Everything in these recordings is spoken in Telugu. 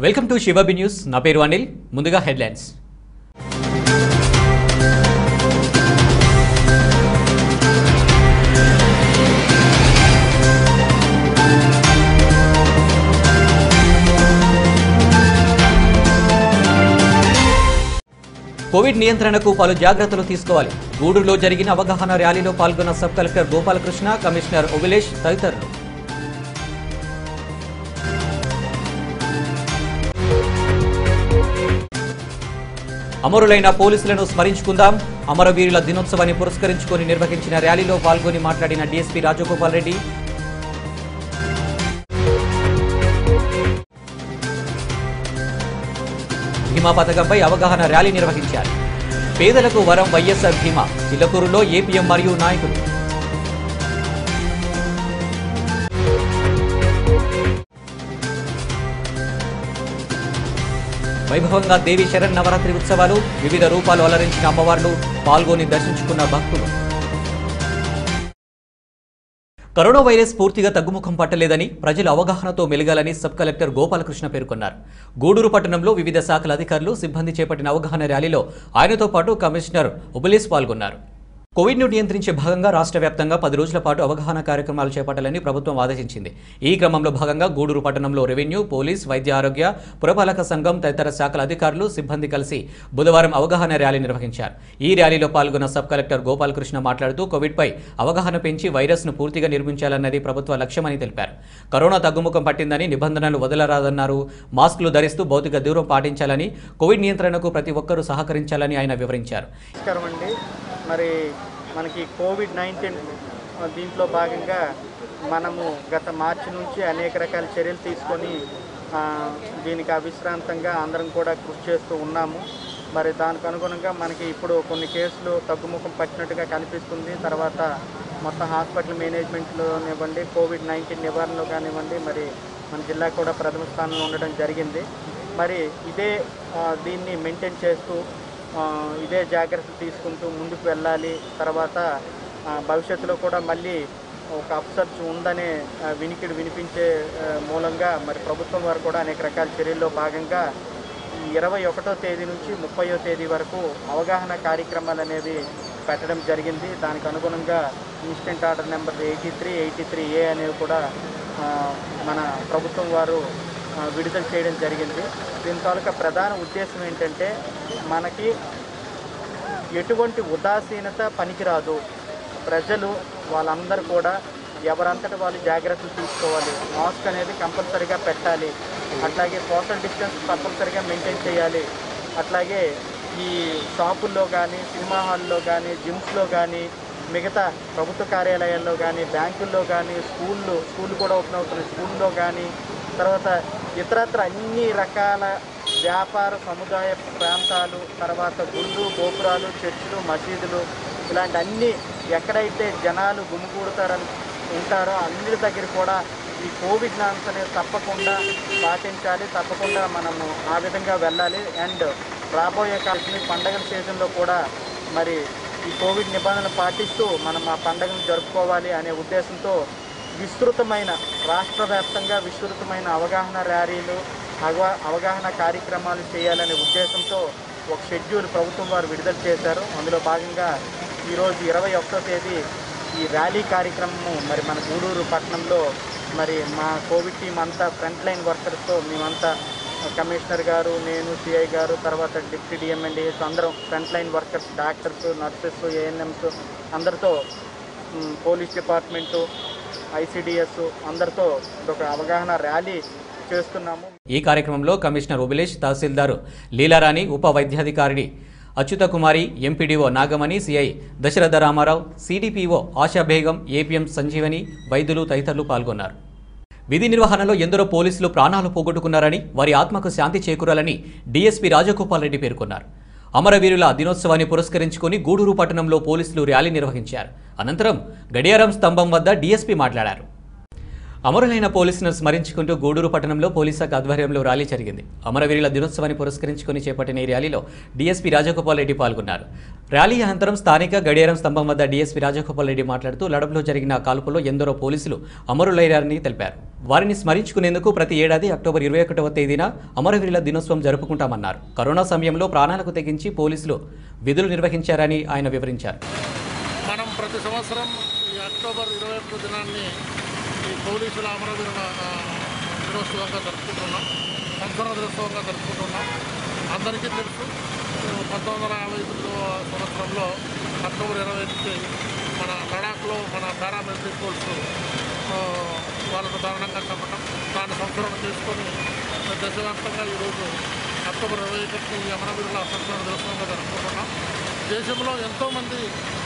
వెల్కమ్ టు శివబి న్యూస్ నా పేరు అనిల్ ముందుగా హెడ్లైన్స్ కోవిడ్ నియంత్రణకు పలు జాగ్రత్తలు తీసుకోవాలి గూడూరులో జరిగిన అవగాహన ర్యాలీలో పాల్గొన్న sub collector Gopalakrishna commissioner Obilesh తదితరులు అమరులైన పోలీసులను స్మరించుకుందాం అమరవీరుల దినోత్సవాన్ని పురస్కరించుకొని నిర్వహించిన ర్యాలీలో పాల్గొని మాట్లాడిన డీఎస్పీ రాజగోపాల్ రెడ్డి భీమా పథకంపై అవగాహన ర్యాలీ నిర్వహించారు పేదలకు వరం వైఎస్ఆర్ భీమా చిల్లకూరులో ఏపీఎం మరియు నాయకులు వైభవంగా దేవి శరణ్ నవరాత్రి ఉత్సవాలు వివిధ రూపాలు అలరించిన అమ్మవార్లు పాల్గొని దర్శించుకున్న భక్తులు కరోనా వైరస్ పూర్తిగా తగ్గుముఖం పట్టలేదని ప్రజలు అవగాహనతో మెలగాలని సబ్ కలెక్టర్ గోపాలకృష్ణ పేర్కొన్నారు గూడూరు పట్టణంలో వివిధ శాఖల అధికారులు సిబ్బంది చేపట్టిన అవగాహన ర్యాలీలో ఆయనతో పాటు కమిషనర్ ఉబలేస్ పాల్గొన్నారు కోవిడ్ను నియంత్రించే భాగంగా రాష్ట్ర వ్యాప్తంగా పది రోజుల పాటు అవగాహన కార్యక్రమాలు చేపట్టాలని ప్రభుత్వం ఆదేశించింది ఈ క్రమంలో భాగంగా గూడూరు పట్టణంలో రెవెన్యూ పోలీస్ వైద్య ఆరోగ్య పురపాలక సంఘం తదితర శాఖల అధికారులు సిబ్బంది కలిసి బుధవారం అవగాహన ర్యాలీ నిర్వహించారు ఈ ర్యాలీలో పాల్గొన్న సబ్ కలెక్టర్ గోపాలకృష్ణ మాట్లాడుతూ కోవిడ్పై అవగాహన పెంచి వైరస్ను పూర్తిగా నిర్మించాలన్నది ప్రభుత్వ లక్ష్యమని తెలిపారు కరోనా తగ్గుముఖం పట్టిందని నిబంధనలు వదలరాదన్నారు మాస్కులు ధరిస్తూ భౌతిక దూరం పాటించాలని కోవిడ్ నియంత్రణకు ప్రతి ఒక్కరూ సహకరించాలని ఆయన వివరించారు నమస్కారం అండి మరి మనకి కోవిడ్ నైన్టీన్ దీంట్లో భాగంగా మనము గత మార్చి నుంచి అనేక రకాల చర్యలు తీసుకొని ఆ, దీనికి అవిశ్రాంతంగా అందరం కూడా కృషి చేస్తూ ఉన్నాము మరి దానికి అనుగుణంగా మనకి ఇప్పుడు కొన్ని కేసులు తగ్గుముఖం పట్టినట్టుగా కనిపిస్తుంది తర్వాత మొత్తం హాస్పిటల్ మేనేజ్మెంట్లోనివ్వండి కోవిడ్ నైన్టీన్ నివారణలో కానివ్వండి మరి మన జిల్లా కూడా ప్రథమ స్థానంలో ఉండడం జరిగింది మరి ఇదే ఆ, దీన్ని మెయింటైన్ చేస్తూ ఆ, ఇదే జాగ్రత్తలు తీసుకుంటూ ముందుకు వెళ్ళాలి తర్వాత ఆ, భవిష్యత్తులో కూడా మళ్ళీ ఒక అప్సర్చ్ ఉందనే ఆ, వినికిడి వినిపించే ఆ, మూలంగా మరి ప్రభుత్వం వారు కూడా అనేక రకాల చర్యల్లో భాగంగా ఈ ఇరవై ఒకటో తేదీ నుంచి ముప్పయో తేదీ వరకు అవగాహన కార్యక్రమాలు అనేవి పెట్టడం జరిగింది దానికి అనుగుణంగా instant order number eighty three eighty three A అనేవి కూడా ఆ, మన ప్రభుత్వం వారు ఆ, విడుదల చేయడం జరిగింది దీని తాలూకా ప్రధాన ఉద్దేశం ఏంటంటే మనకి ఎటువంటి ఉదాసీనత పనికిరాదు ప్రజలు వాళ్ళందరూ కూడా ఎవరంతటి వాళ్ళు జాగ్రత్తలు తీసుకోవాలి మాస్క్ అనేది కంపల్సరీగా పెట్టాలి అట్లాగే సోషల్ డిస్టెన్స్ తప్పనిసరిగా మెయింటైన్ చేయాలి అట్లాగే ఈ షాపుల్లో కానీ సినిమా హాల్లో కానీ జిమ్స్లో కానీ మిగతా ప్రభుత్వ కార్యాలయాల్లో కానీ బ్యాంకుల్లో కానీ స్కూళ్ళు స్కూళ్ళు కూడా ఓపెన్ అవుతున్నాయి స్కూల్లో కానీ తర్వాత ఇతరత్ర అన్ని రకాల వ్యాపార సముదాయ ప్రాంతాలు తర్వాత గుళ్ళు గోపురాలు చర్చిలు మసీదులు ఇలాంటి అన్ని ఎక్కడైతే జనాలు గుమికూడతారని ఉంటారో అన్నిటి దగ్గర కూడా ఈ కోవిడ్ నామ్స్ అనేది తప్పకుండా పాటించాలి తప్పకుండా మనము ఆ విధంగా వెళ్ళాలి అండ్ రాబోయే కాలం పండగల సీజన్లో కూడా మరి ఈ కోవిడ్ నిబంధనలు పాటిస్తూ మనం ఆ పండగను జరుపుకోవాలి అనే ఉద్దేశంతో విస్తృతమైన రాష్ట్ర వ్యాప్తంగా విస్తృతమైన అవగాహన ర్యాలీలు అవగా అవగాహన కార్యక్రమాలు చేయాలనే ఉద్దేశంతో ఒక షెడ్యూల్ ప్రభుత్వం వారు విడుదల చేశారు అందులో భాగంగా ఈరోజు ఇరవై ఒకటో తేదీ ఈ ర్యాలీ కార్యక్రమము మరి మన గూడూరు పట్టణంలో మరి మా కోవిడ్ టీం అంతా ఫ్రంట్ లైన్ వర్కర్స్తో మేమంతా కమిషనర్ గారు నేను సిఐ గారు తర్వాత డిప్యూటీ డిఎంఎన్డిఎస్ అందరం front line workers doctors nurses ANMs అందరితో మ్, పోలీస్ డిపార్ట్మెంటు ఐసిడిఎస్ అందరితో ఒక అవగాహన ర్యాలీ చేస్తున్నాము ఈ కార్యక్రమంలో కమిషనర్ ఉబిలేష్ తహసీల్దార్ లీలారాణి ఉప వైద్యాధికారిణి Achyuta Kumari MPDO Nagamani CI Dasaratha Ramarao CDPO Asha Begum APM Sanjeevani వైద్యులు తదితరులు పాల్గొన్నారు విధి నిర్వహణలో ఎందరో పోలీసులు ప్రాణాలు పోగొట్టుకున్నారని వారి ఆత్మకు శాంతి చేకూరాలని డీఎస్పీ రాజగోపాల్ రెడ్డి పేర్కొన్నారు అమరవీరుల దినోత్సవాన్ని పురస్కరించుకుని గూడూరు పట్టణంలో పోలీసులు ర్యాలీ నిర్వహించారు అనంతరం గడియారం స్తంభం వద్ద డీఎస్పీ మాట్లాడారు అమరులైన పోలీసులను స్మరించుకుంటూ గూడూరు పట్టణంలో పోలీస్ శాఖ ఆధ్వర్యంలో ర్యాలీ జరిగింది అమరవీరుల దినోత్సవాన్ని పురస్కరించుకుని చేపట్టిన ఈ ర్యాలీలో డీఎస్పీ రాజగోపాల్ రెడ్డి పాల్గొన్నారు ర్యాలీ అనంతరం స్థానిక గడియారం స్తంభం వద్ద డీఎస్పీ రాజగోపాల్ రెడ్డి మాట్లాడుతూ లడబ్లో జరిగిన కాల్పులో ఎందరో పోలీసులు అమరులయ్యారని తెలిపారు వారిని స్మరించుకునేందుకు ప్రతి ఏడాది అక్టోబర్ ఇరవై ఒకటవ తేదీన అమరవీరుల దినోత్సవం జరుపుకుంటామన్నారు కరోనా సమయంలో ప్రాణాలకు తెగించి పోలీసులు విధులు నిర్వహించారని ఆయన వివరించారు మనం ప్రతి సంవత్సరం ఈ అక్టోబర్ ఇరవై ఒక్క దినాన్ని ఈ పోలీసుల అమరవీరుల ఆ, దినోత్సవంగా జరుపుకుంటున్నాం సంస్కరణ దినోత్సవంగా జరుపుకుంటున్నాం అందరికీ తెలుసు పంతొమ్మిది వందల యాభై తొమ్మిదవ సంవత్సరంలో అక్టోబర్ ఇరవై ఒకటి మన లడాఖ్లో మన పారామిలిటరీ ఫోర్స్ ఆ, వాళ్ళకు దారుణంగా చంపటం దాన్ని సంస్కరణ చేసుకొని దేశవ్యాప్తంగా ఈరోజు అక్టోబర్ ఇరవై ఒకటి ఈ అమరవీరుల సంస్కరణ దినోత్సవంగా జరుపుకుంటున్నాం దేశంలో ఎంతోమంది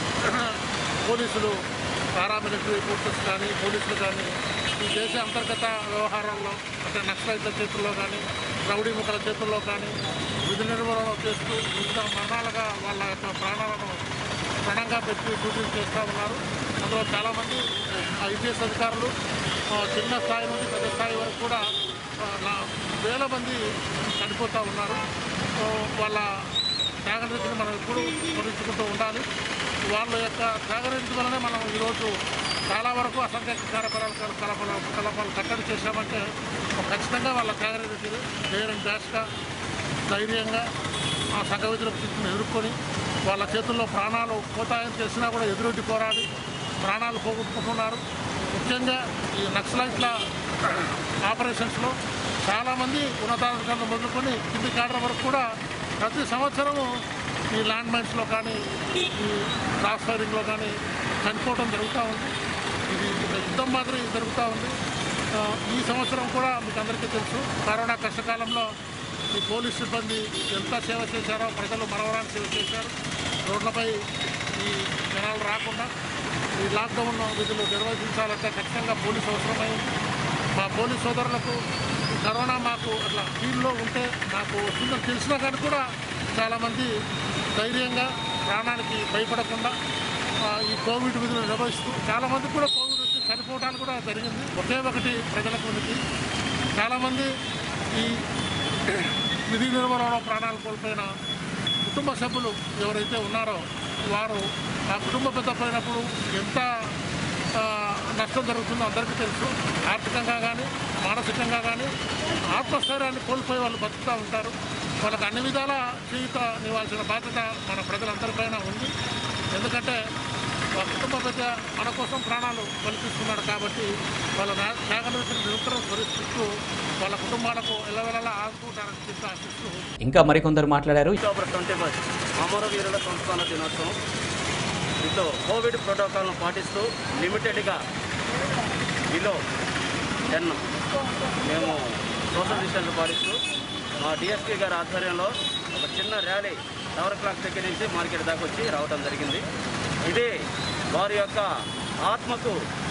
పోలీసులు పారామిలిటరీ ఫోర్సెస్ కానీ పోలీసులు కానీ ఈ దేశ అంతర్గత వ్యవహారాల్లో అంటే నక్సలైట్ల చేతుల్లో కానీ రౌడీ ముఖల చేతుల్లో కానీ విధి నిర్వహణ చేస్తూ వివిధ మరణాలుగా వాళ్ళ యొక్క ప్రాణాలను ప్రణంగా పెట్టి డ్యూటీలు చేస్తూ ఉన్నారు అందులో చాలామంది ఐపీఎస్ అధికారులు ఆ, చిన్న స్థాయి నుండి పెద్ద స్థాయి వరకు కూడా ఆ, నా- వేల మంది చనిపోతూ ఉన్నారు సో వాళ్ళ త్యాగనిధిని మనం ఎప్పుడు స్మరించుకుంటూ ఉండాలి వాళ్ళ యొక్క త్యాగనిధి వలనే మనం ఈరోజు చాలా వరకు అసంఖ్యాక కార్యకలాపాలు కలాపాలు కలాపాలు కట్టడి చేశామంటే ఖచ్చితంగా వాళ్ళ త్యాగనిధి ధైర్యం డాష్గా ధైర్యంగా ఆ సంఘ విధులకు ఎదుర్కొని వాళ్ళ చేతుల్లో ప్రాణాలు పోతాయని తెలిసినా కూడా ఎదురొడ్డి పోరాడి ప్రాణాలు పోగొట్టుకుంటున్నారు ముఖ్యంగా ఈ నక్సలైట్ల ఆపరేషన్స్లో చాలామంది ఉన్నతాధికారులు మొదలుకొని కింది కాడర్ వరకు కూడా ప్రతి సంవత్సరము ఈ ల్యాండ్ మైన్స్లో కానీ ఈ క్రాస్ ఫైరింగ్లో కానీ చనిపోవడం జరుగుతూ ఉంది ఇది ఒక యుద్ధం మాదిరి జరుగుతూ ఉంది ఆ, ఈ సంవత్సరం కూడా మీకు అందరికీ తెలుసు కరోనా కష్టకాలంలో ఈ పోలీస్ సిబ్బంది ఎంత సేవ చేశారో ప్రజలు మరవరాని సేవ చేశారు రోడ్లపై ఈ జనాలు రాకుండా ఈ లాక్డౌన్ విధులు నిర్వహించాలంటే ఖచ్చితంగా పోలీసు అవసరమైంది మా పోలీస్ సోదరులకు ఈ కరోనా మాకు అట్లా ఫీల్డ్లో ఉంటే మాకు వస్తుందని తెలిసినా కానీ కూడా చాలామంది ధైర్యంగా ప్రాణానికి భయపడకుండా ఆ, ఈ కోవిడ్ విధులు నిర్వహిస్తూ చాలామంది కూడా కోవిడ్ వచ్చి చనిపోవడానికి కూడా జరిగింది ఒకే ఒకటి ప్రజలకు ఉనికి చాలామంది ఈ విధి నిర్వహణలో ప్రాణాలు కోల్పోయిన కుటుంబ సభ్యులు ఎవరైతే ఉన్నారో వారు ఆ కుటుంబ పెద్ద పోయినప్పుడు ఎంత ఆ, నష్టం జరుగుతుందో అందరికీ తెలుసు ఆర్థికంగా కానీ మానసికంగా కానీ ఆత్మస్థైర్యాన్ని కోల్పోయి వాళ్ళు బతుకుతూ ఉంటారు వాళ్ళకి అన్ని విధాల జీవిత నివాల్సిన బాధ్యత మన ప్రజలందరిపైన ఉంది ఎందుకంటే ఆ కుటుంబ పెద్ద మన కోసం ప్రాణాలు కల్పిస్తున్నాడు కాబట్టి వాళ్ళ త్యాగనిధిని నిరంతరం స్మరిస్తూ వాళ్ళ కుటుంబాలకు ఎల్లవెల్లలా ఆదుకుంటారని చెప్పి ఆశిస్తూ ఇంకా మరికొందరు మాట్లాడారు అక్టోబర్ ట్వంటీ ఫస్ట్ అమరవీరుల సంస్థాన దినోత్సవం దీంతో కోవిడ్ ప్రోటోకాల్ను పాటిస్తూ లిమిటెడ్గా బిలో టెన్ మేము సోషల్ డిస్టెన్స్ పాటిస్తూ మా డిఎస్పీ గారి ఆధ్వర్యంలో ఒక చిన్న ర్యాలీ టవర్ క్లాక్ దగ్గర నుంచి మార్కెట్ దాకా వచ్చి రావడం జరిగింది ఇది వారి యొక్క ఆత్మకు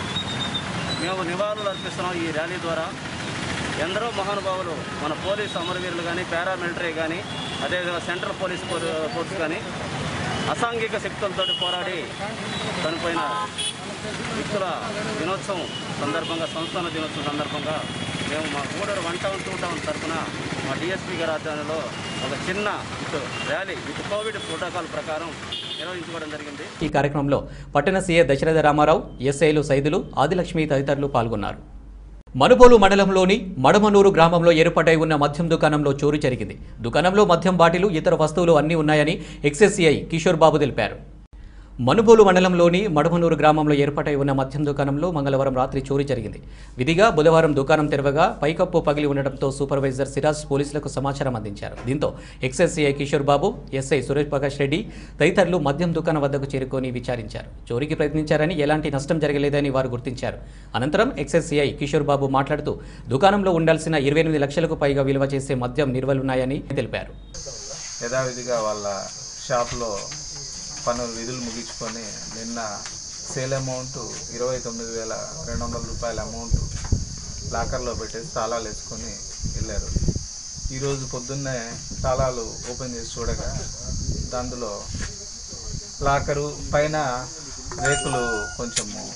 మేము నివాళులు అర్పిస్తున్నాం ఈ ర్యాలీ ద్వారా ఎందరో మహానుభావులు మన పోలీస్ అమరవీరులు కానీ పారామిలిటరీ కానీ అదేవిధంగా సెంట్రల్ పోలీస్ ఫోర్- ఫోర్స్ కానీ అసాంఘిక శక్తులతో పోరాడి చనిపోయిన వ్యక్తుల దినోత్సవం సందర్భంగా సంస్థాన దినోత్సవం సందర్భంగా మేము మా కూడరు వన్ టౌన్ టూ టౌన్ తరఫున మా డిఎస్పీ గారి ఆధ్వర్యంలో ఒక చిన్న ఇటు ర్యాలీ విత్ కోవిడ్ ప్రోటోకాల్ ప్రకారం నిర్వహించుకోవడం జరిగింది ఈ కార్యక్రమంలో పట్టణ సీఏ దశరథ రామారావు ఎస్ఐలు సైదులు ఆదిలక్ష్మి తదితరులు పాల్గొన్నారు మనుబోలు మండలంలోని మడమనూరు గ్రామంలో ఏర్పాటై ఉన్న మద్యం దుకాణంలో చోరీ జరిగింది దుకాణంలో మద్యం బాటిలు ఇతర వస్తువులు అన్నీ ఉన్నాయని ఎక్సెస్సీఐ కిషోర్ బాబు తెలిపారు మనుబోలు మండలంలోని మడమనూరు గ్రామంలో ఏర్పాటై ఉన్న మద్యం దుకాణంలో మంగళవారం రాత్రి చోరీ జరిగింది విధిగా బుధవారం దుకాణం తెరవగా పైకప్పు పగిలి ఉండటంతో సూపర్వైజర్ సిరాజ్ పోలీసులకు సమాచారం అందించారు దీంతో ఎక్సైసీఐ కిషోర్ బాబు ఎస్ఐ సురేష్ ప్రకాష్ రెడ్డి తదితరులు మద్యం దుకాణం వద్దకు చేరుకొని విచారించారు చోరీకి ప్రయత్నించారని ఎలాంటి నష్టం జరగలేదని వారు గుర్తించారు అనంతరం ఎక్సైసీఐ కిషోర్ బాబు మాట్లాడుతూ దుకాణంలో ఉండాల్సిన ఇరవై ఎనిమిది లక్షలకు పైగా విలువ చేసే మద్యం నిల్వలున్నాయని తెలిపారు యథావిధిగా వాళ్ళ షాప్లో పనులు విధులు ముగించుకొని నిన్న సేల్ అమౌంట్ ఇరవై తొమ్మిది వేల రెండు వందల రూపాయల అమౌంట్ లాకర్లో పెట్టేసి తాళాలు వేసుకొని వెళ్ళారు ఈరోజు పొద్దున్నే తాళాలు ఓపెన్ చేసి చూడగా దాంట్లో లాకరు పైన రేకులు కొంచెము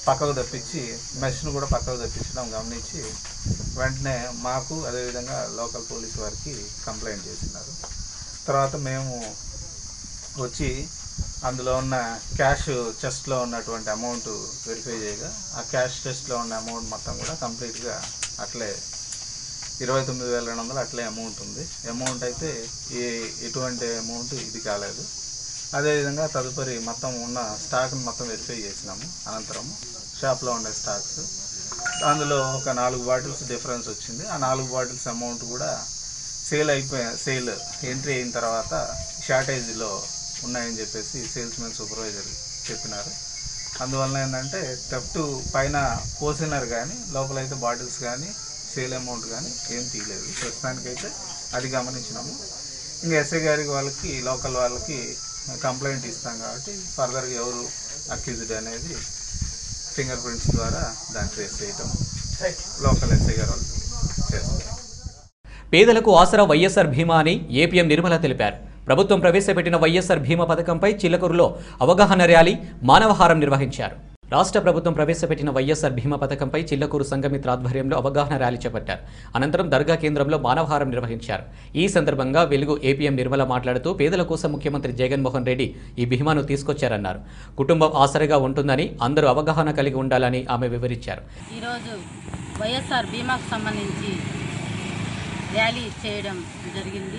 పక్కకు తప్పించి మెష్ను కూడా పక్కకు తప్పించడం గమనించి వెంటనే మాకు అదేవిధంగా లోకల్ పోలీస్ వారికి కంప్లైంట్ చేసినారు తర్వాత మేము వచ్చి అందులో ఉన్న క్యాష్ చెస్ట్లో ఉన్నటువంటి అమౌంట్ వెరిఫై చేయగా ఆ క్యాష్ చెస్ట్లో ఉన్న అమౌంట్ మొత్తం కూడా కంప్లీట్గా అట్లే ఇరవై తొమ్మిది వేల రెండు వందలు అట్లే అమౌంట్ ఉంది అమౌంట్ అయితే ఏ ఎటువంటి అమౌంట్ ఇది కాలేదు అదేవిధంగా తదుపరి మొత్తం ఉన్న స్టాక్ని మొత్తం వెరిఫై చేసినాము అనంతరం షాప్లో ఉండే స్టాక్స్ అందులో ఒక నాలుగు బాటిల్స్ డిఫరెన్స్ వచ్చింది ఆ నాలుగు బాటిల్స్ అమౌంట్ కూడా సేల్ అయిపోయి సేల్ ఎంట్రీ అయిన తర్వాత షార్టేజ్లో ఉన్నాయని చెప్పేసి సేల్స్ మెన్ సూపర్వైజర్ చెప్పినారు అందువలన ఏంటంటే థెఫ్ట్ పైన పోసినారు కానీ లోపలైతే బాటిల్స్ కానీ సేల్ అమౌంట్ కానీ ఏం తీయలేదు ప్రస్తుతానికైతే అది గమనించినాము ఇంకా ఎస్ఐ గారికి వాళ్ళకి లోకల్ వాళ్ళకి కంప్లైంట్ ఇస్తాం కాబట్టి ఫర్దర్గా ఎవరు అక్యూజ్డ్ అనేది ఫింగర్ ప్రింట్స్ ద్వారా దాన్ని ట్రేస్ చేయటం లోకల్ ఎస్ఐ గారు వాళ్ళు చేస్తారు పేదలకు ఆసరా వైఎస్ఆర్ భీమా అని ఏపీఎం నిర్మల తెలిపారు ప్రభుత్వం ప్రవేశపెట్టిన వైఎస్ఆర్ భీమా పథకంపై చిల్లకూరులో అవగాహన ర్యాలీ మానవహారం నిర్వహించారు రాష్ట్ర ప్రభుత్వం ప్రవేశపెట్టిన వైఎస్ఆర్ భీమా పథకంపై చిల్లకూరు సంఘమిత్ర ఆధ్వర్యంలో అవగాహన ర్యాలీ చేపట్టారు అనంతరం దర్గా కేంద్రంలో మానవహారం నిర్వహించారు ఈ సందర్భంగా వెలుగు ఏపీఎం నిర్మల మాట్లాడుతూ పేదల కోసం ముఖ్యమంత్రి జగన్మోహన్ రెడ్డి ఈ భీమాను తీసుకొచ్చారన్నారు కుటుంబం ఆసరగా ఉంటుందని అందరూ అవగాహన కలిగి ఉండాలని ఆమె వివరించారు ఈరోజు వైఎస్ఆర్ బీమాకు సంబంధించి ర్యాలీ చేయడం జరిగింది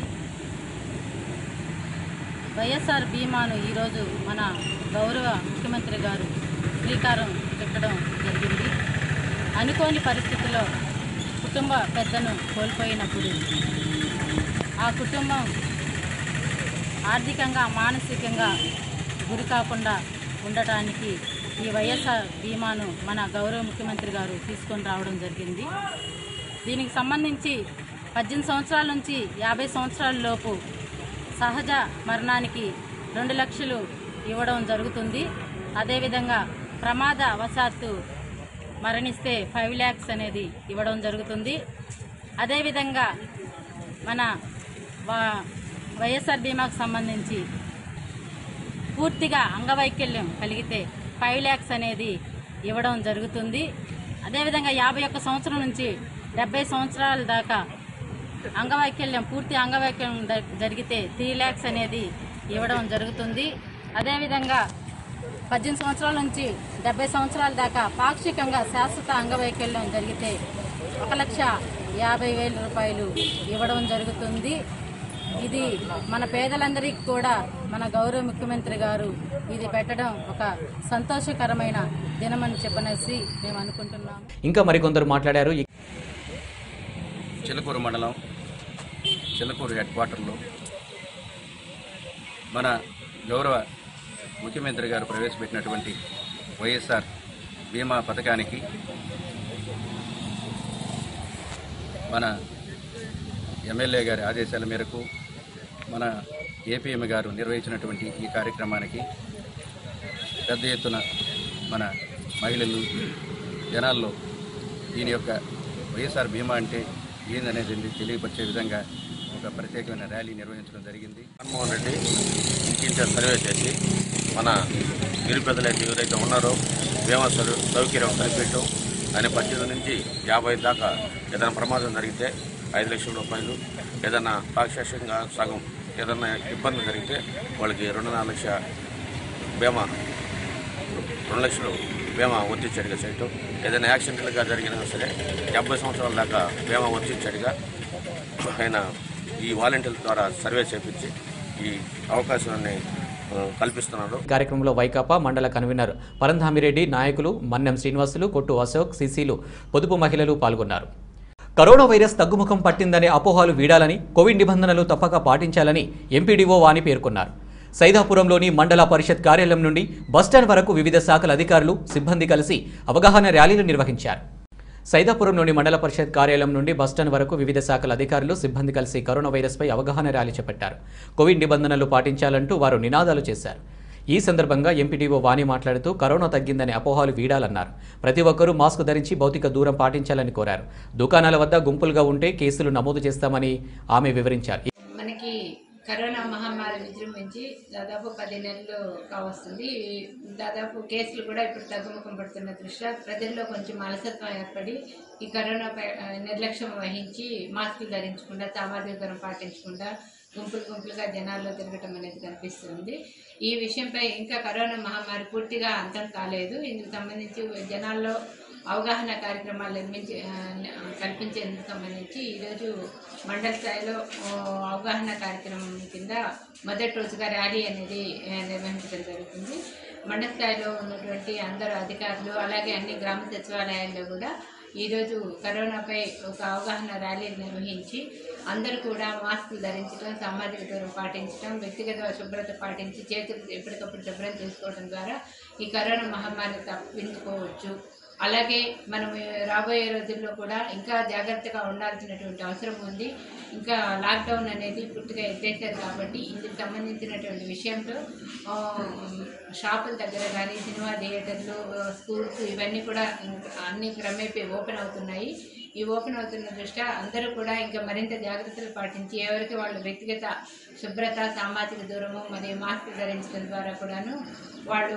వైఎస్ఆర్ బీమాను ఈరోజు మన గౌరవ ముఖ్యమంత్రి గారు శ్రీకారం చుట్టడం జరిగింది అనుకోని పరిస్థితుల్లో కుటుంబ పెద్దను కోల్పోయినప్పుడు ఆ కుటుంబం ఆర్థికంగా మానసికంగా గురి కాకుండా ఉండటానికి ఈ వైఎస్ఆర్ బీమాను మన గౌరవ ముఖ్యమంత్రి గారు తీసుకొని రావడం జరిగింది దీనికి సంబంధించి పద్దెనిమిది సంవత్సరాల నుంచి యాభై సంవత్సరాల లోపు సహజ మరణానికి రెండు లక్షలు ఇవ్వడం జరుగుతుంది అదేవిధంగా ప్రమాద వశాత్తు మరణిస్తే ఫైవ్ ల్యాక్స్ అనేది ఇవ్వడం జరుగుతుంది అదేవిధంగా మన వా- వైఎస్ఆర్ బీమాకు సంబంధించి పూర్తిగా అంగవైకల్యం కలిగితే ఫైవ్ ల్యాక్స్ అనేది ఇవ్వడం జరుగుతుంది అదేవిధంగా యాభై ఒక్క సంవత్సరం నుంచి డెబ్బై సంవత్సరాల దాకా అంగవైకల్యం పూర్తి అంగవైకల్యం ద- జరిగితే త్రీ ల్యాక్స్ అనేది ఇవ్వడం జరుగుతుంది అదేవిధంగా పద్దెనిమిది సంవత్సరాల నుంచి డెబ్బై సంవత్సరాల దాకా పాక్షికంగా శాశ్వత అంగవైకల్యం జరిగితే ఒక లక్ష యాభై వేల రూపాయలు ఇవ్వడం జరుగుతుంది ఇది మన పేదలందరికీ కూడా మన గౌరవ ముఖ్యమంత్రి గారు ఇది పెట్టడం ఒక సంతోషకరమైన దినమని చెప్పనేసి మేము అనుకుంటున్నాము ఇంకా మరికొందరు మాట్లాడారు ఈ చిలకూరు మండలం చిలకూరు హెడ్ క్వార్టర్లో మన గౌరవ ముఖ్యమంత్రి గారు ప్రవేశపెట్టినటువంటి వైఎస్ఆర్ బీమా పథకానికి మన ఎమ్మెల్యే గారి ఆదేశాల మేరకు మన ఏపీఎం గారు నిర్వహించినటువంటి ఈ కార్యక్రమానికి పెద్ద ఎత్తున మన మహిళలు జనాల్లో దీని యొక్క వైఎస్ఆర్ బీమా అంటే ఏందనేది తెలియపరిచే విధంగా ఒక ప్రత్యేకమైన ర్యాలీ నిర్వహించడం జరిగింది జగన్మోహన్ రెడ్డి ఇంటింటి సర్వే చేసి మన నిరుపేదలైతే ఎవరైతే ఉన్నారో బీమా సౌ- సౌకర్యం కల్పించడం ఆయన పద్దెనిమిది నుంచి యాభై దాకా ఏదైనా ప్రమాదం జరిగితే ఐదు లక్షల రూపాయలు ఏదైనా పాక్షికంగా సగం ఏదైనా ఇబ్బంది జరిగితే వాళ్ళకి రెండున్నర లక్ష బీమా రెండు లక్షలు బీమా వర్తించాడుగా చేయటం ఏదైనా యాక్సిడెంట్లుగా జరిగినా సరే డెబ్బై సంవత్సరాల దాకా బీమా వర్తించాడుగా ఆయన ఈ వాలంటీర్ల ద్వారా సర్వే చేపించి ఈ అవకాశాన్ని ఆ, కల్పిస్తున్నాడు కార్యక్రమంలో వైకాపా మండల కన్వీనర్ పరంధామిరెడ్డి నాయకులు మన్నెం శ్రీనివాసులు కొట్టు అశోక్ సిసిలు పొదుపు మహిళలు పాల్గొన్నారు కరోనా వైరస్ తగ్గుముఖం పట్టిందనే అపోహలు వీడాలని కోవిడ్ నిబంధనలు తప్పక పాటించాలని ఎంపీడీఓ వాణి పేర్కొన్నారు సైదాపురంలోని మండల పరిషత్ కార్యాలయం నుండి బస్టాండ్ వరకు వివిధ శాఖల అధికారులు సిబ్బంది కలిసి అవగాహన ర్యాలీలు నిర్వహించారు సైదాపురంలోని మండల పరిషత్ కార్యాలయం నుండి బస్టాండ్ వరకు వివిధ శాఖల అధికారులు సిబ్బంది కలిసి కరోనా వైరస్పై అవగాహన ర్యాలీ చేపట్టారు కోవిడ్ నిబంధనలు పాటించాలంటూ వారు నినాదాలు చేశారు ఈ సందర్భంగా ఎంపీడీఓ వాణి మాట్లాడుతూ కరోనా తగ్గిందనే అపోహాలు వీడాలన్నారు ప్రతి ఒక్కరూ మాస్క్ ధరించి భౌతిక దూరం పాటించాలని కోరారు దుకాణాల వద్ద గుంపులుగా ఉంటే కేసులు నమోదు చేస్తామని ఆమె వివరించారు మనకి కరోనా మహమ్మారి విజృంభించి దాదాపు పది నెలలు కావస్తుంది దాదాపు కేసులు కూడా ఇప్పుడు తగ్గుముఖం పడుతున్న దృష్ట్యా ప్రజల్లో కొంచెం అలసత్వం ఏర్పడి ఈ కరోనాపై ఆ, నిర్లక్ష్యం వహించి మాస్కులు ధరించకుండా సామాజిక దూరం పాటించకుండా గుంపులు గుంపులుగా జనాల్లో తిరగటం అనేది కనిపిస్తుంది ఈ విషయంపై ఇంకా కరోనా మహమ్మారి పూర్తిగా అంతం కాలేదు ఇందుకు సంబంధించి జనాల్లో అవగాహన కార్యక్రమాలు నిర్మించి ఆ, కల్పించేందుకు సంబంధించి ఈరోజు మండల స్థాయిలో ఆ, అవగాహన కార్యక్రమం కింద మొదటి రోజుగా ర్యాలీ అనేది ఆ, నిర్వహించడం జరుగుతుంది మండల స్థాయిలో ఉన్నటువంటి అందరు అధికారులు అలాగే అన్ని గ్రామ సచివాలయాల్లో కూడా ఈరోజు కరోనాపై ఒక అవగాహన ర్యాలీ నిర్వహించి అందరూ కూడా మాస్కులు ధరించడం సామాజిక దూరం పాటించడం వ్యక్తిగత శుభ్రత పాటించి చేతులు ఎప్పటికప్పుడు శుభ్రం చేసుకోవడం ద్వారా ఈ కరోనా మహమ్మారిని తప్పించుకోవచ్చు అలాగే మనం రాబోయే రోజుల్లో కూడా ఇంకా జాగ్రత్తగా ఉండాల్సినటువంటి అవసరం ఉంది ఇంకా లాక్డౌన్ అనేది పూర్తిగా ఎత్తేసారు కాబట్టి ఇందుకు సంబంధించినటువంటి విషయంలో ఆ, షాపుల దగ్గర కానీ సినిమా థియేటర్లు ఆ, స్కూల్స్ ఇవన్నీ కూడా అన్ని క్రమేపీ ఓపెన్ అవుతున్నాయి ఈ ఓపెన్ అవుతున్న దృష్ట్యా అందరూ కూడా ఇంకా మరింత జాగ్రత్తలు పాటించి ఎవరికి వాళ్ళు వ్యక్తిగత శుభ్రత సామాజిక దూరము మరియు మాస్క్ ధరించడం ద్వారా కూడాను వాళ్ళు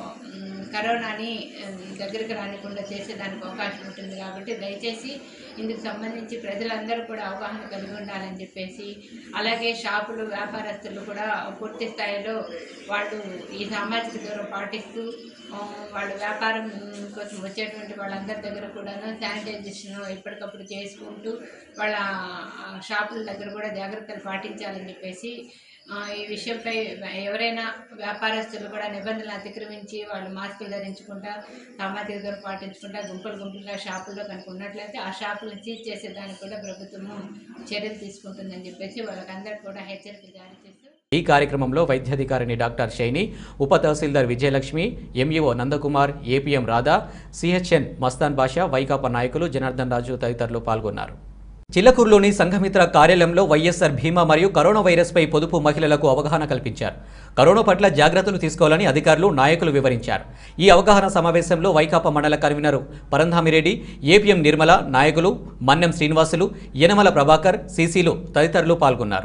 మ్, కరోనాని మ్, దగ్గరికి రానికుండా చేసేదానికి అవకాశం ఉంటుంది కాబట్టి దయచేసి ఇందుకు సంబంధించి ప్రజలందరూ కూడా అవగాహన కలిగి ఉండాలని చెప్పేసి అలాగే షాపులు వ్యాపారస్తులు కూడా పూర్తి స్థాయిలో వాళ్ళు ఈ సామాజిక దూరం పాటిస్తూ ఆ, వాళ్ళ వ్యాపారం కోసం వచ్చేటువంటి వాళ్ళందరి దగ్గర కూడాను శానిటైజేషన్ ఎప్పటికప్పుడు చేసుకుంటూ వాళ్ళ ఆ, షాపుల దగ్గర కూడా జాగ్రత్తలు పాటించాలని చెప్పేసి ఆ, ఈ విషయంపై ఎవరైనా వ్యాపారస్తులు కూడా నిబంధనలు అతిక్రమించి వాళ్ళు మాస్కులు ధరించుకుంటా సామాజిక దూరం పాటించుకుంటా గుంపులు గుంపులుగా షాపుల్లో కనుక ఉన్నట్లయితే ఆ షాపులను సీజ్ చేసేదానికి కూడా ప్రభుత్వము చర్యలు తీసుకుంటుందని చెప్పేసి వాళ్ళకందరికీ కూడా హెచ్చరికలు జారీ చేస్తూ ఈ కార్యక్రమంలో వైద్యాధికారిని డాక్టర్ షైని ఉప tahsildar Vijayalakshmi MEO Nandakumar APM Radha CHN Mastan Basha Vaikapa నాయకులు జనార్దన్ రాజు తదితరులు పాల్గొన్నారు చిల్లకూరులోని సంఘమిత్ర కార్యాలయంలో వైఎస్ఆర్ భీమా మరియు కరోనా వైరస్పై పొదుపు మహిళలకు అవగాహన కల్పించారు కరోనా పట్ల జాగ్రత్తలు తీసుకోవాలని అధికారులు నాయకులు వివరించారు ఈ అవగాహన సమావేశంలో వైకాపా మండల కన్వీనర్ పరంధామిరెడ్డి ఏపీఎం నిర్మల నాయకులు మన్నెం శ్రీనివాసులు యనమల ప్రభాకర్ సీసీలు తదితరులు పాల్గొన్నారు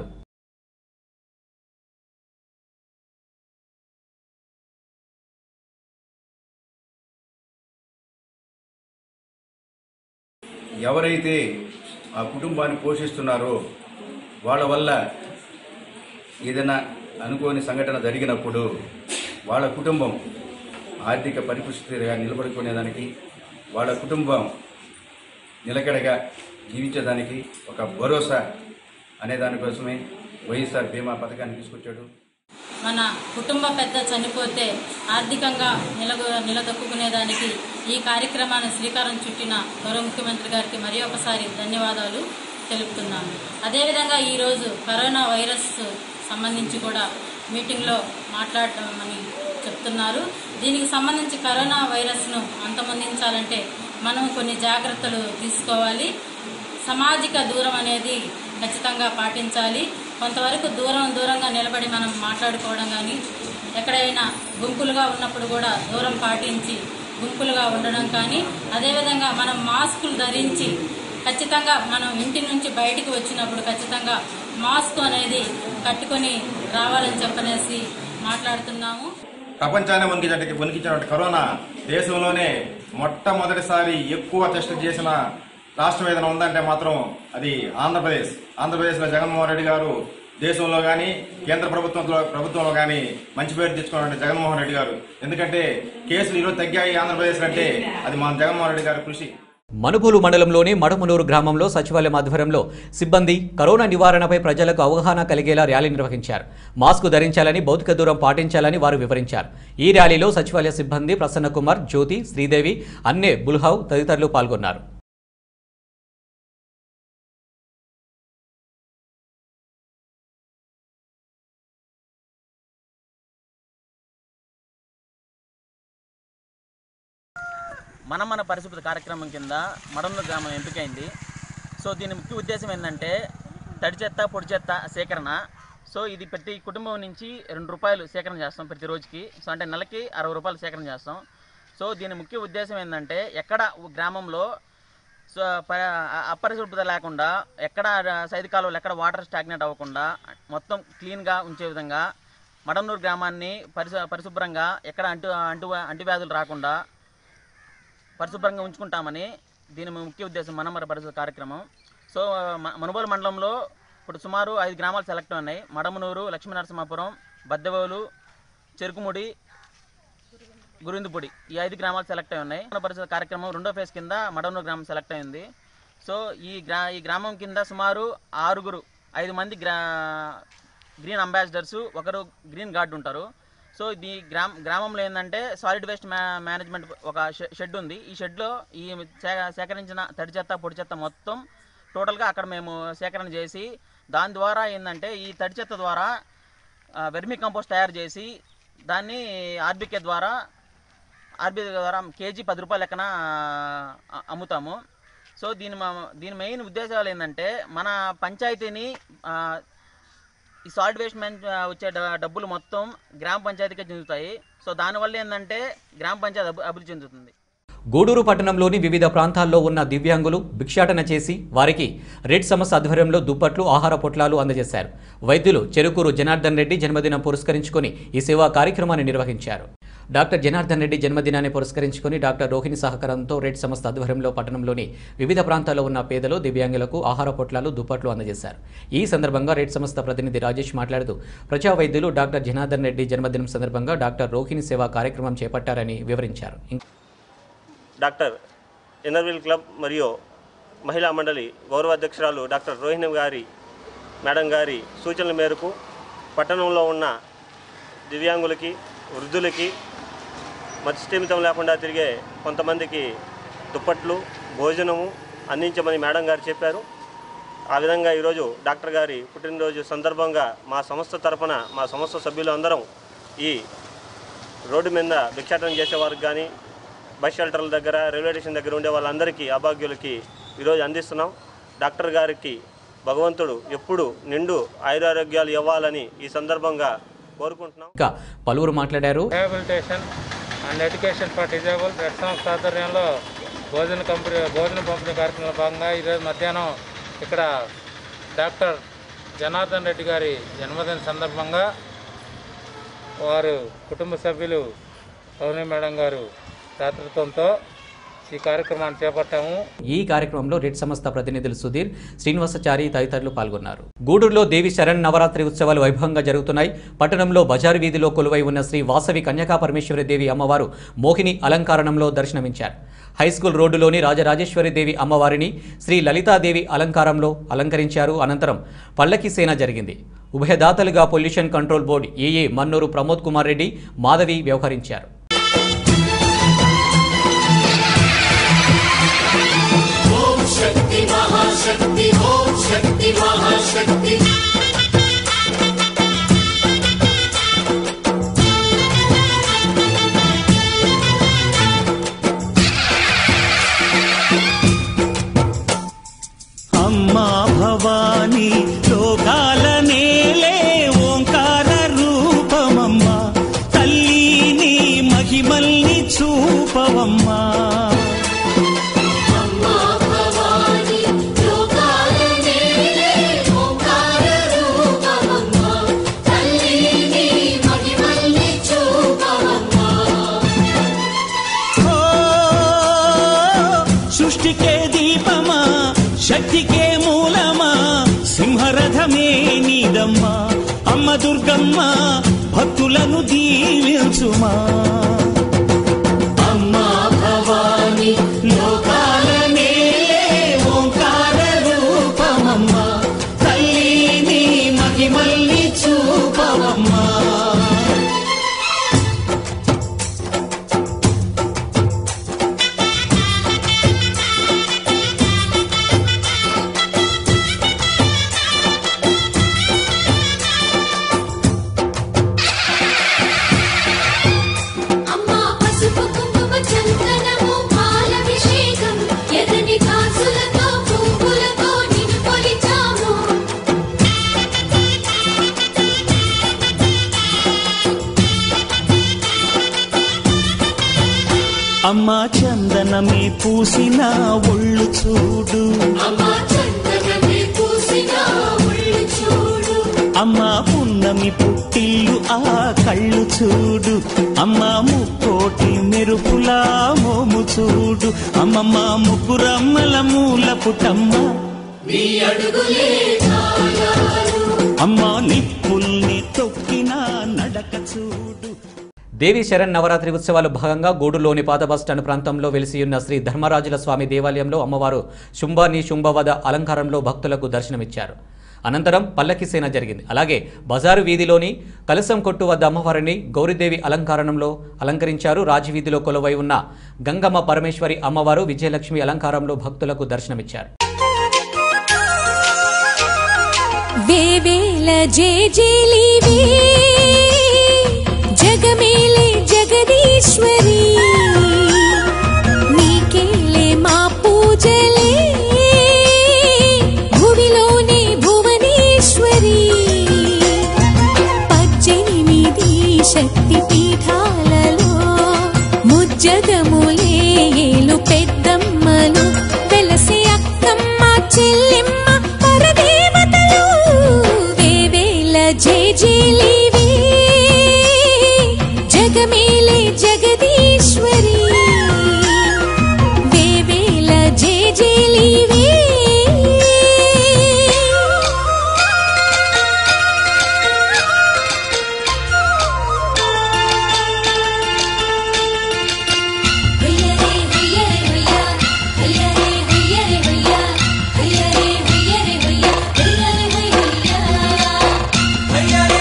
ఎవరైతే ఆ కుటుంబాన్ని పోషిస్తున్నారో వాళ్ళ వల్ల ఏదైనా అనుకోని సంఘటన జరిగినప్పుడు వాళ్ళ కుటుంబం ఆర్థిక పరిపుష్టిగా నిలబడుకునేదానికి వాళ్ళ కుటుంబం నిలకడగా జీవించేదానికి ఒక భరోసా అనే దానికోసమే వైఎస్ఆర్ బీమా పథకాన్ని తీసుకొచ్చాడు మన కుటుంబ పెద్ద చనిపోతే ఆర్థికంగా నిలగ నిలదొక్కునేదానికి ఈ కార్యక్రమాన్ని శ్రీకారం చుట్టిన గౌరవ ముఖ్యమంత్రి గారికి మరి ఒకసారి ధన్యవాదాలు తెలుపుతున్నాను అదేవిధంగా ఈరోజు కరోనా వైరస్ సంబంధించి కూడా మీటింగ్లో మాట్లాడమని చెప్తున్నారు దీనికి సంబంధించి కరోనా వైరస్ను అంతమొందించాలంటే మనం కొన్ని జాగ్రత్తలు తీసుకోవాలి సామాజిక దూరం అనేది ఖచ్చితంగా పాటించాలి కొంతవరకు దూరం దూరంగా నిలబడి మనం మాట్లాడుకోవడం కానీ ఎక్కడైనా గుంపులుగా ఉన్నప్పుడు కూడా దూరం పాటించి గుంపులుగా ఉండడం కానీ అదేవిధంగా మనం మాస్కులు ధరించి ఖచ్చితంగా మనం ఇంటి నుంచి బయటికి వచ్చినప్పుడు ఖచ్చితంగా మాస్క్ అనేది కట్టుకొని రావాలని చెప్పనేసి మాట్లాడుతున్నాము ప్రపంచాన్ని వణికించే వణికించినటువంటి కరోనా దేశంలోనే మొట్టమొదటిసారి ఎక్కువ టెస్ట్ చేసిన రాష్ట్రం ఏదైనా ఉందంటే మాత్రం అది ఆంధ్రప్రదేశ్ ఆంధ్రప్రదేశ్లో జగన్మోహన్ రెడ్డి గారు దేశంలో కానీ కేంద్ర ప్రభుత్వంలో ప్రభుత్వంలో కానీ మంచి పేరు తెచ్చుకున్నటువంటి జగన్మోహన్ రెడ్డి గారు ఎందుకంటే కేసులు ఈరోజు తగ్గాయి ఆంధ్రప్రదేశ్ అంటే అది మన జగన్మోహన్ రెడ్డి గారి కృషి మనుబోలు మండలంలోని మడమనూరు గ్రామంలో సచివాలయం ఆధ్వర్యంలో సిబ్బంది కరోనా నివారణపై ప్రజలకు అవగాహన కలిగేలా ర్యాలీ నిర్వహించారు మాస్క్ ధరించాలని భౌతిక దూరం పాటించాలని వారు వివరించారు ఈ ర్యాలీలో సచివాలయ సిబ్బంది ప్రసన్నకుమార్ జ్యోతి శ్రీదేవి అన్నే బుల్హావ్ తదితరులు పాల్గొన్నారు మన మన పరిశుభ్రత కార్యక్రమం కింద మడంలో గ్రామం ఎంపికైంది సో దీని ముఖ్య ఉద్దేశం ఏంటంటే తడి చెత్త పొడి చెత్త సేకరణ సో ఇది ప్రతి కుటుంబం నుంచి రెండు రూపాయలు సేకరణ చేస్తాం ప్రతి రోజుకి సో అంటే నెలకి అరవై రూపాయలు సేకరణ చేస్తాం సో దీని ముఖ్య ఉద్దేశం ఏంటంటే ఎక్కడ గ్రామంలో సో ప- అపరిశుభ్రత లేకుండా ఎక్కడ సైదు కాలువలు ఎక్కడ వాటర్ స్టాగ్నేట్ అవ్వకుండా మొత్తం క్లీన్గా ఉంచే విధంగా మడమనూరు గ్రామాన్ని పరిశు పరిశుభ్రంగా ఎక్కడ అంటు అంటు అంటువ్యాధులు రాకుండా పరిశుభ్రంగా ఉంచుకుంటామని దీని ముఖ్య ఉద్దేశం మనమర పరిశుభ్ర కార్యక్రమం సో మ- మనుబోలు మండలంలో ఇప్పుడు సుమారు ఐదు గ్రామాలు సెలెక్ట్ ఉన్నాయి మడమనూరు లక్ష్మీనరసింహాపురం బద్దెవోలు చెరుకుముడి గురిందుపొడి ఈ ఐదు గ్రామాలు సెలెక్ట్ అయి ఉన్నాయి మన పరిసర కార్యక్రమం రెండో ఫేజ్ కింద మడవనూరు గ్రామం సెలెక్ట్ అయింది సో ఈ గ్రా ఈ గ్రామం కింద సుమారు ఆరుగురు ఐదు మంది గ్రా గ్రీన్ అంబాసిడర్స్ ఒకరు గ్రీన్ గార్డ్ ఉంటారు సో ఈ గ్రామ గ్రామంలో ఏంటంటే సాలిడ్ వేస్ట్ మ్యా మేనేజ్మెంట్ ఒక షె- షెడ్ ఉంది ఈ షెడ్లో ఈ సే- సేకరించిన తడి చెత్త పొడి చెత్త మొత్తం టోటల్గా అక్కడ మేము సేకరణ చేసి దాని ద్వారా ఏంటంటే ఈ తడి చెత్త ద్వారా వెర్మి కంపోస్ట్ తయారు చేసి దాన్ని ఆర్బికే ద్వారా ఆర్బీఐ ద్వారా కేజీ పది రూపాయల లెక్కన ఆ, అమ్ముతాము సో దీని మా- దీని మెయిన్ ఉద్దేశాలు ఏంటంటే మన పంచాయతీని ఆ, ఈ సాలిడ్ వేస్ట్ మెన్ వచ్చే డ- డబ్బులు మొత్తం గ్రామ పంచాయతీకే చెందుతాయి సో దానివల్ల ఏంటంటే గ్రామ పంచాయతీ అభి- అభివృద్ధి చెందుతుంది గూడూరు పట్టణంలోని వివిధ ప్రాంతాల్లో ఉన్న దివ్యాంగులు భిక్షాటన చేసి వారికి రెడ్ సమస్య ఆధ్వర్యంలో దుప్పట్లు ఆహార పొట్లాలు అందజేశారు వైద్యులు చెరుకూరు జనార్దన్ రెడ్డి జన్మదినం పురస్కరించుకొని ఈ సేవా కార్యక్రమాన్ని నిర్వహించారు డాక్టర్ జనార్దన్ రెడ్డి జన్మదినాన్ని పురస్కరించుకొని డాక్టర్ రోహిణి సహకారంతో రెడ్ సంస్థ ఆధ్వర్యంలో పట్టణంలోని వివిధ ప్రాంతాల్లో ఉన్న పేదలు దివ్యాంగులకు ఆహార పొట్లాలు దుప్పట్లు అందజేశారు ఈ సందర్భంగా రెడ్ సంస్థ ప్రతినిధి రాజేష్ మాట్లాడుతూ ప్రజా వైద్యులు డాక్టర్ జనార్దన్ రెడ్డి జన్మదినం సందర్భంగా డాక్టర్ రోహిణి సేవా కార్యక్రమం చేపట్టారని వివరించారు డాక్టర్ ఎనర్విల్ క్లబ్ మరియు మహిళా మండలి గౌరవ అధ్యక్షురాలు డాక్టర్ రోహిణి గారి మేడం గారి సూచనల మేరకు పట్టణంలో ఉన్న దివ్యాంగులకి వృద్ధులకి మతిస్థిమితం లేకుండా తిరిగే కొంతమందికి దుప్పట్లు భోజనము అందించమని మేడం గారు చెప్పారు ఆ విధంగా ఈరోజు డాక్టర్ గారి పుట్టినరోజు సందర్భంగా మా సంస్థ తరపున మా సంస్థ సభ్యులు అందరం ఈ రోడ్డు మీద భిక్షాటన చేసేవారికి కానీ బస్ షెల్టర్ల దగ్గర రైల్వే స్టేషన్ దగ్గర ఉండే వాళ్ళందరికీ అభాగ్యులకి ఈరోజు అందిస్తున్నాం డాక్టర్ గారికి భగవంతుడు ఎప్పుడు నిండు ఆయురారోగ్యాలు ఇవ్వాలని ఈ సందర్భంగా కోరుకుంటున్నాం ఇంకా పలువురు మాట్లాడారు rehabilitation and education for disabled RED సంస్థ ఆధ్వర్యంలో భోజన కంపెనీ భోజన పంపిణీ కార్యక్రమంలో భాగంగా ఈరోజు మధ్యాహ్నం ఇక్కడ డాక్టర్ జనార్దన్ రెడ్డి గారి జన్మదిన సందర్భంగా వారు కుటుంబ సభ్యులు పౌర్ణి మేడం గారు దాతృత్వంతో ఈ కార్యక్రమాన్ని చేపట్టాము ఈ కార్యక్రమంలో రెడ్ సంస్థ ప్రతినిధులు సుధీర్ శ్రీనివాసచారి తదితరులు పాల్గొన్నారు గూడూరులో దేవి శరణ్ నవరాత్రి ఉత్సవాలు వైభవంగా జరుగుతున్నాయి పట్టణంలో బజారు వీధిలో కొలువై ఉన్న శ్రీ వాసవి కన్యకా పరమేశ్వరి దేవి అమ్మవారు మోహిని అలంకారణంలో దర్శనమించారు హైస్కూల్ రోడ్డులోని రాజరాజేశ్వరి దేవి అమ్మవారిని శ్రీ లలితాదేవి అలంకారంలో అలంకరించారు అనంతరం పల్లకి సేన జరిగింది ఉభయదాతలుగా పొల్యూషన్ కంట్రోల్ బోర్డు ఏఏ మన్నూరు ప్రమోద్ కుమార్ రెడ్డి మాధవి వ్యవహరించారు ఓం శక్తి మహాశక్తి ఓం శక్తి మహాశక్తి అమ్మా భవానీ లోకాల నేలే ఓంకార రూపమమ్మా తల్లిని మహిమల్ని చూపవమ్మా అమ్మా భవాని లోకాల నేలే ఓంకార రూపమమ్మా తల్లిని మహిమల్ని చూపవమ్మా ఓ సృష్టికే దీపమా శక్తికే మూలమా సింహరథమే నీదమ్మా అమ్మ దుర్గమ్మ భక్తులను దీవించుమా అమ్మా భవాని లోకాల నేలే ఓంకార రూపమమ్మా తల్లిని మహిమల్ని చూపవమ్మా అమ్మా పసుపు కుంకుమ చందనము పాలభిషేకం ఎదని కాసులతో పువ్వులతో నిన్ను కొలిచాము అమ్మా చందనమే పూసిన ఒళ్ళు చూడు అమ్మా చందనమే పూసిన ఒళ్ళు చూడు అమ్మా పున్నమి పుట్టిల్లు ఆ కళ్ళు చూడు అమ్మా ముక్కోటి మెరుపులా మోము చూడు అమ్మమ్మ ముగ్గురమ్మల మూల పుటమ్మ నీ అడుగులే చాలారు అమ్మా నిప్పుల్ని తొక్కిన నడక చూడు దేవి శరణ్ నవరాత్రి ఉత్సవాలు భాగంగా గూడూరులోని పాత బస్టాండ్ ప్రాంతంలో వెలిసియున్న శ్రీ ధర్మరాజుల స్వామి దేవాలయంలో అమ్మవారు శుంభాని శుంభవద అలంకారంలో భక్తులకు దర్శనమిచ్చారు అనంతరం పల్లకి సేన జరిగింది అలాగే బజారు వీధిలోని కలసం కొట్టు వద్ద అమ్మవారిని గౌరీదేవి అలంకారంలో అలంకరించారు రాజవీధిలో కొలువై ఉన్న గంగమ్మ పరమేశ్వరి అమ్మవారు విజయలక్ష్మి అలంకారంలో భక్తులకు దర్శనమిచ్చారు వేవేల జేజేలివే జగమేలే జగదీశ్వరి నీకేలే మా పూజలే గుడిలోనే భువనేశ్వరి పద్దెనిమిది శక్తి పీఠాలలో ముజ్జగములే ఏలు పెద్దమ్మలు వెలసి అక్కమ్మ చెల్లెమ్మ పరదేవతలు వేవేల జేజేలివే జగమేలే జగదీశ్వరి వేవేల జేజేలివే హయ్యరే హయ్యరే హయ్యా హయ్యరే హయ్యరే హయ్యా హయ్యరే హయ్యరే హయ్యా హయ్యరే హయ్యా హయ్యరే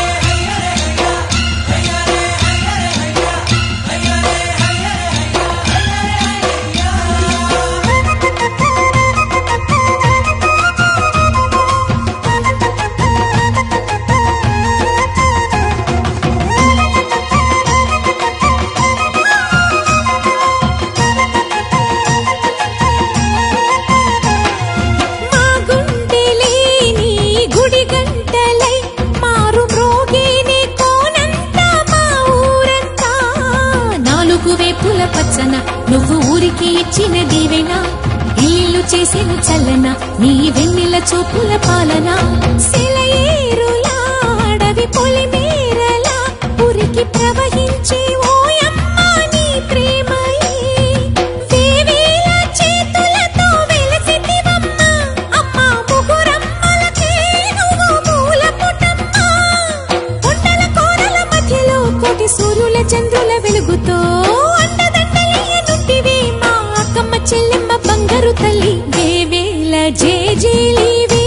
మా గుండెలేని గుడి గంటలై మారు మ్రోగేనే కోనంతా మా ఊరంతా నాలుగు వేపుల పచ్చన నువ్వు ఊరికి ఇచ్చిన దీవెన ఇల్లు చేసిన చల్లన నీ వెన్నెల చూపుల పాలన సెలయేరులా అడవి పొలిమేరలా ఉరికి ప్రవహించే ఓయమ్మ నీ ప్రేమయే వేవేల చేతులతో వెలసితివమ్మ అమ్మ ముగురమ్మలకే నువ్వు మూల పుటమ్మ కొండల కోరల మధ్యలో కోటి సూర్యుల చంద్రుల వెలుగుతో అండదండలయ్యనుంటివి మా అక్కమ్మ చెల్లెమ్మ బంగారు తల్లి దేవేల జేజేలివే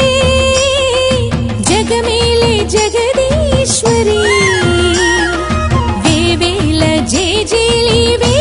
జగమేలే జగదీశ్వరి వేవేల జేజేలివే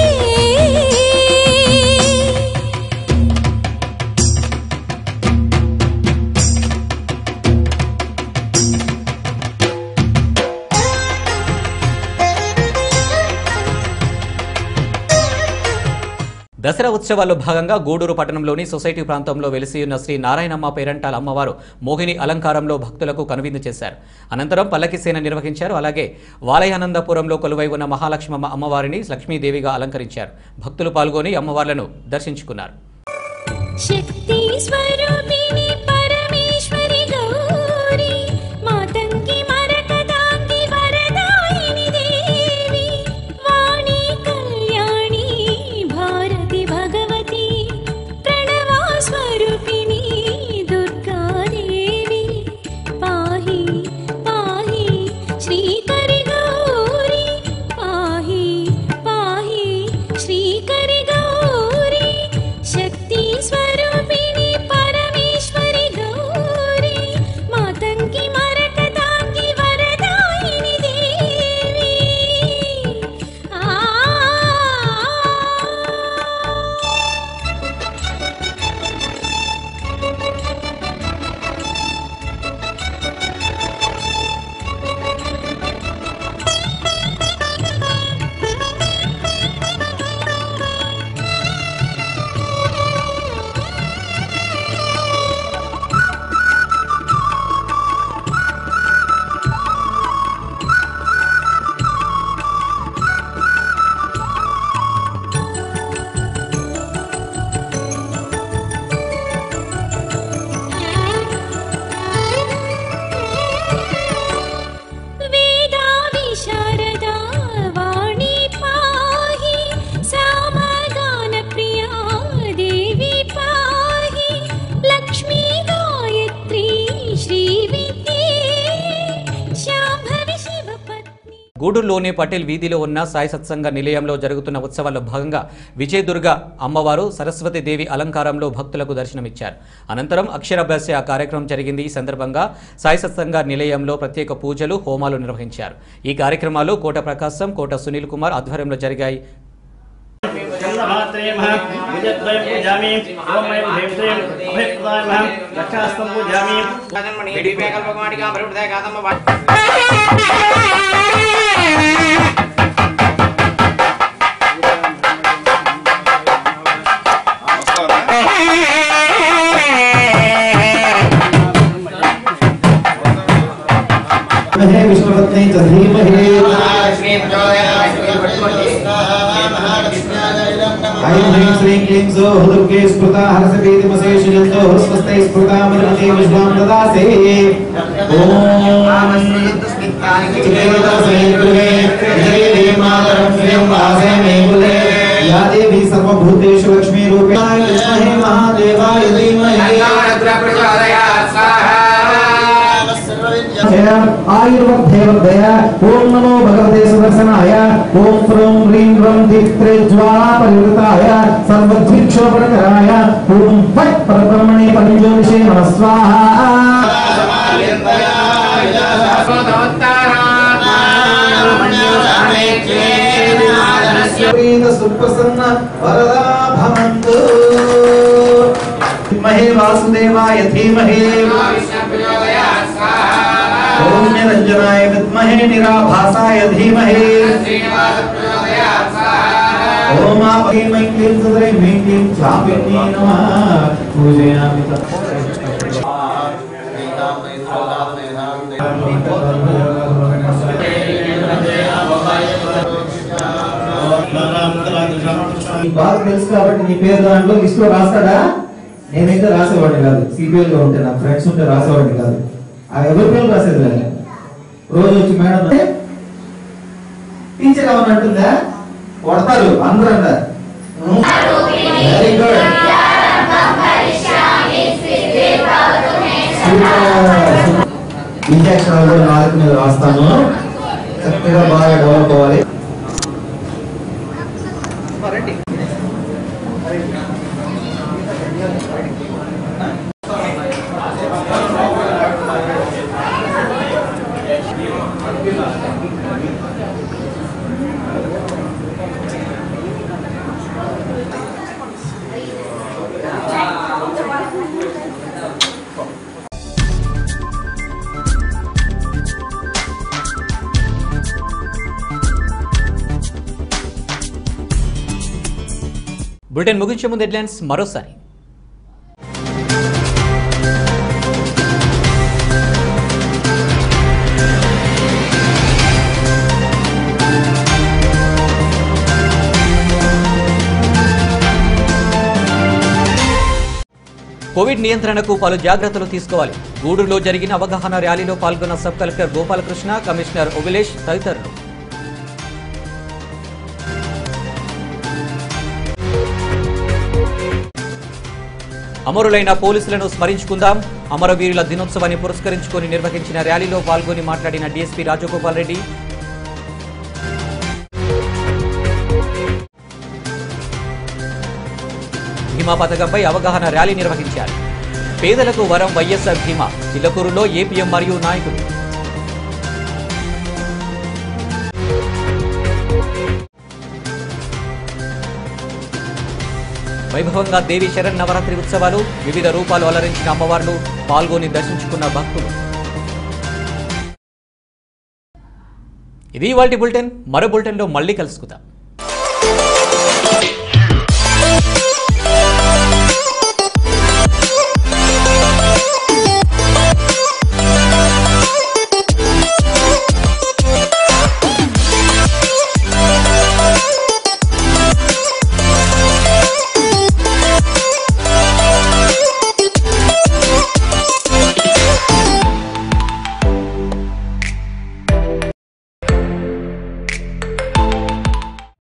దసరా ఉత్సవాల్లో భాగంగా గూడూరు పట్టణంలోని సొసైటీ ప్రాంతంలో వెలిసియున్న శ్రీ నారాయణమ్మ పేరంటాల అమ్మవారు మోహిని అలంకారంలో భక్తులకు కనువిందు చేశారు అనంతరం పల్లకి సేన నిర్వహించారు అలాగే వాలయానందపురంలో కొలువై ఉన్న మహాలక్ష్మమ్మ అమ్మవారిని లక్ష్మీదేవిగా అలంకరించారు భక్తులు పాల్గొని అమ్మవార్లను దర్శించుకున్నారు శక్తి స్వరూపిణి పరమేశ్వరి గౌరి మాతంగి మరకదాంగి వరదాయిని దేవి వాణి కళ్యాణి భారతి భగవతి ప్రణవా స్వరూపిణి దుర్గాదేవి పాహి పాహి శ్రీకరి గౌరి పాహి పాహి శ్రీకరి గౌరి శక్తి స్వరూపిణి పరమే గూడూరులోని పటేల్ వీధిలో ఉన్న సాయి సత్సంగ నిలయంలో జరుగుతున్న ఉత్సవాల్లో భాగంగా విజయదుర్గ అమ్మవారు సరస్వతి దేవి అలంకారంలో భక్తులకు దర్శనమిచ్చారు అనంతరం అక్షరాభ్యాస కార్యక్రమం జరిగింది ఈ సందర్భంగా సాయి సత్సంగ నిలయంలో ప్రత్యేక పూజలు హోమాలు నిర్వహించారు ఈ కార్యక్రమాలు కోట ప్రకాశం కోట సునీల్ కుమార్ ఆధ్వర్యంలో జరిగాయి విజయద్వయం పూజామి ఓమయం భీమశ్రీం అభయప్రదాయమహం రక్షాస్తం పూజామి विष्णुपत्नी च धीमहि ऐं ह्रीं श्रीं क्लीं सौः दुर्गे स्मृता हरसपीतिमशेषजन्तो स्वस्ते स्मृता मरुमते विश्वां ददासे ॐ चिकेतस्मै गृहे देवी मातरं श्रियं वासे मे कुले या देवी सर्वभूतेषु लक्ष्मीरूपेण विद्महे महादेवाय धीमहि आयुर्वर्धेवर्धय ओम नमो भगवते सुदर्शनाय ओम फ्रोम ह्रीं व्रं दीप्त्रे ज्वाला परिवृताय सर्वद्विक्षोपणकराय ओम फट् परब्रह्मणे पञ्चोदशे नमः स्वाहा सुप्रसन्न वरदा भवन्तु विद्महे वासुदेवाय धीमहि ओम निरंजनाय विद्महे निराभासाय धीमहि ओम आपे मैक्लीं सुदरे मैक्लीं चापिन्ये नमः पूजयामि బాగా తెలుసు కాబట్టి నీ పేరు దాంట్లో లిస్ట్ లో రాస్తాడా నేనైతే రాసేవాడిని కాదు సిపిఎల్ గా ఉంటే నా ఫ్రెండ్స్ ఉంటే రాసేవాడిని కాదు ఆ ఎవరి పేరు రాసేది లేదు రోజు వచ్చి మేడం టీచర్ ఏమన్నా అంటుందా కొడతారు అందరూ అంటారు వెరీ గుడ్ ఇంజక్షన్లు నాలుగు మీద రాస్తాను చక్కగా బాగా డెవలప్ అవ్వాలి బులెటిన్ ముగించే ముందు హెడ్లైన్స్ మరోసారి కోవిడ్ నియంత్రణకు పలు జాగ్రత్తలు తీసుకోవాలి గూడూరులో జరిగిన అవగాహన ర్యాలీలో పాల్గొన్న sub collector Gopalakrishna commissioner Obilesh తదితరులు అమరులైన పోలీసులను స్మరించుకుందాం అమరవీరుల దినోత్సవాన్ని పురస్కరించుకొని నిర్వహించిన ర్యాలీలో పాల్గొని మాట్లాడిన డీఎస్పీ రాజగోపాల్ రెడ్డి భీమా పథకంపై అవగాహన ర్యాలీ నిర్వహించారు పేదలకు వరం వైఎస్ఆర్ భీమా చిల్లకూరులో ఏపీఎం మరియు నాయకులు వైభవంగా దేవి శరణ్ నవరాత్రి ఉత్సవాలు వివిధ రూపాలు అలరించిన అమ్మవార్లు పాల్గొని దర్శించుకున్న భక్తులు ఇది ఇవాల్టి బులెటిన్ మరో బులెటిన్లో మళ్ళీ కలుసుకుందాం